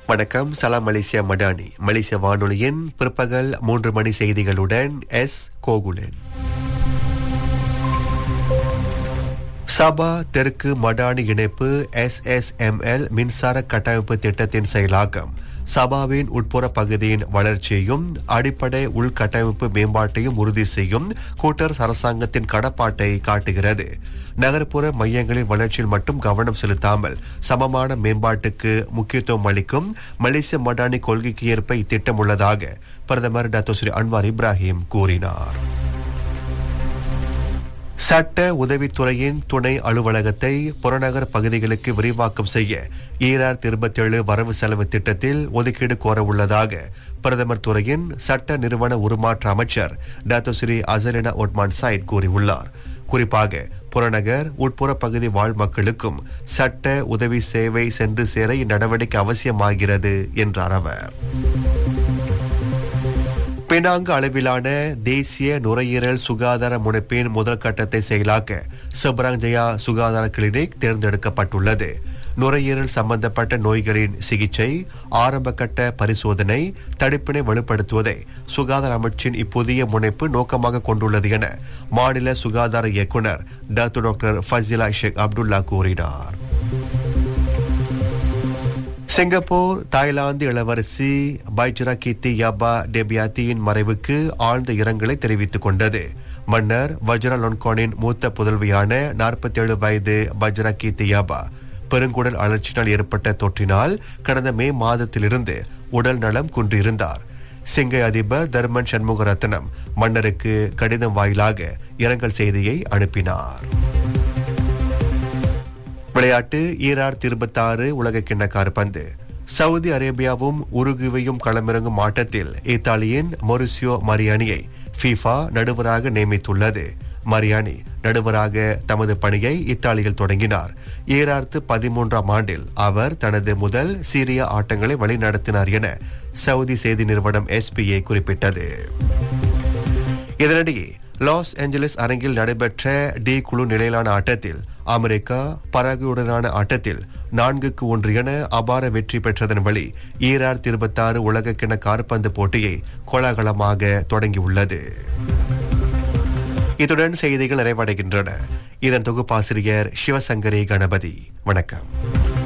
வணக்கம் சலாம் மலேசியா மடானி மலேசிய வானொலியின் பிற்பகல் மூன்று மணி செய்திகளுடன் எஸ் கோகுலன் சபா தெற்கு மடானி இணைப்பு எஸ்எஸ்எம்எல் மின்சார கட்டமைப்பு திட்டத்தின் செயலாக்கம் சபாவின் உட்புற பகுதியின் வளர்ச்சியையும் அடிப்படை உள்கட்டமைப்பு மேம்பாட்டையும் உறுதி செய்யும் கூட்டரசு அரசாங்கத்தின் கடப்பாட்டை காட்டுகிறது நகர்ப்புற மையங்களின் வளர்ச்சியில் மட்டும் கவனம் செலுத்தாமல் சமமான மேம்பாட்டுக்கு முக்கியத்துவம் அளிக்கும் மலேசிய மடானி கொள்கைக்கு ஏற்ப இத்திட்டம் உள்ளதாக பிரதமர் டாக்டர் ஸ்ரீ அன்வார் இப்ராஹிம் கூறினார் சட்ட உதவித்துறையின் துணை அலுவலகத்தை புறநகர் பகுதிகளுக்கு விரிவாக்கம் செய்ய ஈராயிரத்தி இருபத்தி ஏழு வரவு செலவு திட்டத்தில் ஒதுக்கீடு கோர உள்ளதாக பிரதமர் துறையின் சட்ட நிறுவன உருமாற்ற அமைச்சர் doctor Sri Azalina Othman Said கூறியுள்ளார் குறிப்பாக புறநகர் உட்புற பகுதி வாழ் மக்களுக்கும் சட்ட உதவி சேவை சென்று சேர இந்நடவடிக்கை அவசியமாகிறது என்றார் அவர் பினாங்கு அளவிலான தேசிய நுரையீரல் சுகாதார முனைப்பின் முதல் கட்டத்தை செயலாக்க சப்ராங் ஜெயா சுகாதார கிளினிக் தேர்ந்தெடுக்கப்பட்டுள்ளது நுரையீரல் சம்பந்தப்பட்ட நோய்களின் சிகிச்சை ஆரம்ப கட்ட பரிசோதனை தடுப்பினை வலுப்படுத்துவதை சுகாதார அமைச்சின் இப்புதிய முனைப்பு நோக்கமாக கொண்டுள்ளது என மாநில சுகாதார இயக்குநர் doctor doctor Fazila Sheikh Abdullah கூறினார் சிங்கப்பூர் தாய்லாந்து இளவரசி பைஜரா கீர்த்தி யாபா டெபியாத்தியின் மறைவுக்கு ஆழ்ந்த இரங்கலை தெரிவித்துக் கொண்டது மன்னர் வஜ்ரா லொன்கானின் மூத்த புதல்வியான நாற்பத்தி ஏழு வயது பஜ்ரா கீர்த்தி யாபா பெருங்குடல் அழற்சியினால் ஏற்பட்ட தொற்றினால் கடந்த மே மாதத்திலிருந்து உடல் நலம் குன்றிருந்தார் சிங்கை அதிபர் தர்மன் சண்முகரத்னம் மன்னருக்கு கடிதம் வாயிலாக இரங்கல் செய்தியை அனுப்பினார் விளையாட்டு ஈரார் இருபத்தாறு உலக கிண்ண காற்பந்து சவுதி அரேபியாவும் உருகுவையும் களமிறங்கும் ஆட்டத்தில் இத்தாலியின் மொரிசியோ மரியானியை ஃபீஃபா நடுவராக நியமித்துள்ளது மரியானி நடுவராக தமது பணியை இத்தாலியில் தொடங்கினார் ஈராயிரத்து பதிமூன்றாம் ஆண்டில் அவர் தனது முதல் சீரிய ஆட்டங்களை வழிநடத்தினார் என சவுதி செய்தி நிறுவனம் எஸ்பிஏ குறிப்பிட்டது இதனிடையே லாஸ் ஏஞ்சலிஸ் அரங்கில் நடைபெற்ற டி குழு நிலையிலான ஆட்டத்தில் அமெரிக்கா பராகுயுடனான ஆட்டத்தில் நான்குக்கு ஒன்று என அபார வெற்றி பெற்றதன் வழி ஈராயிரத்தி இருபத்தி ஆறு உலகக்கிண காற்பந்து போட்டியை கோலாகலமாக தொடங்கியுள்ளது இத்துடன் செய்திகள் நிறைவடைகின்றன இதன் தொகுப்பாசிரியர் சிவசங்கரி கணபதி வணக்கம்